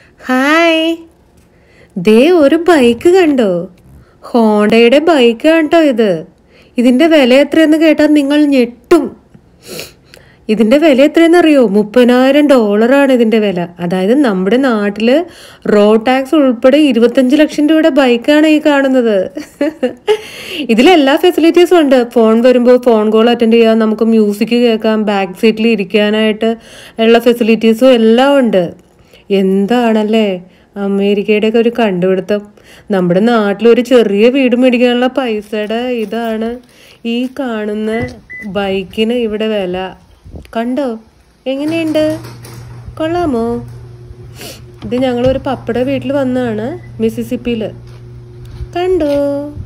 hi ദേ ഒരു bike കണ്ടോ ഹോണ്ടയുടെ ബൈക്ക് കണ്ടോ ഇത് ഇതിന്റെ വില എത്രയെന്ന് കേട്ടാൽ നിങ്ങൾ ഞെട്ടും ഇതിന്റെ വില എത്രയെന്ന് അറിയോ മുപ്പതിനായിരം ഡോളറാണ് ഇതിന്റെ വില അതായത് നമ്മുടെ നാട്ടില് റോഡ് ടാക്സ് ഉൾപ്പെടെ ഇരുപത്തഞ്ച് ലക്ഷം രൂപയുടെ ബൈക്കാണ് ഈ കാണുന്നത് ഇതിലെല്ലാ ഫെസിലിറ്റീസും ഉണ്ട് ഫോൺ വരുമ്പോൾ ഫോൺ കോൾ അറ്റൻഡ് ചെയ്യാം നമുക്ക് മ്യൂസിക് കേൾക്കാം ബാക്ക് സീറ്റിൽ ഇരിക്കാനായിട്ട് ഉള്ള ഫെസിലിറ്റീസും എല്ലാം ഉണ്ട് എന്താണല്ലേ അമേരിക്കയുടെ ഒക്കെ ഒരു കണ്ടുപിടുത്തം നമ്മുടെ നാട്ടിൽ ഒരു ചെറിയ വീട് മേടിക്കാനുള്ള പൈസയുടെ ഇതാണ് ഈ കാണുന്ന ബൈക്കിന് ഇവിടെ വില കണ്ടോ എങ്ങനെയുണ്ട് കൊള്ളാമോ ഇത് ഞങ്ങളൊരു പപ്പയുടെ വീട്ടിൽ വന്നതാണ് മിസിസിപ്പിയിൽ കണ്ടോ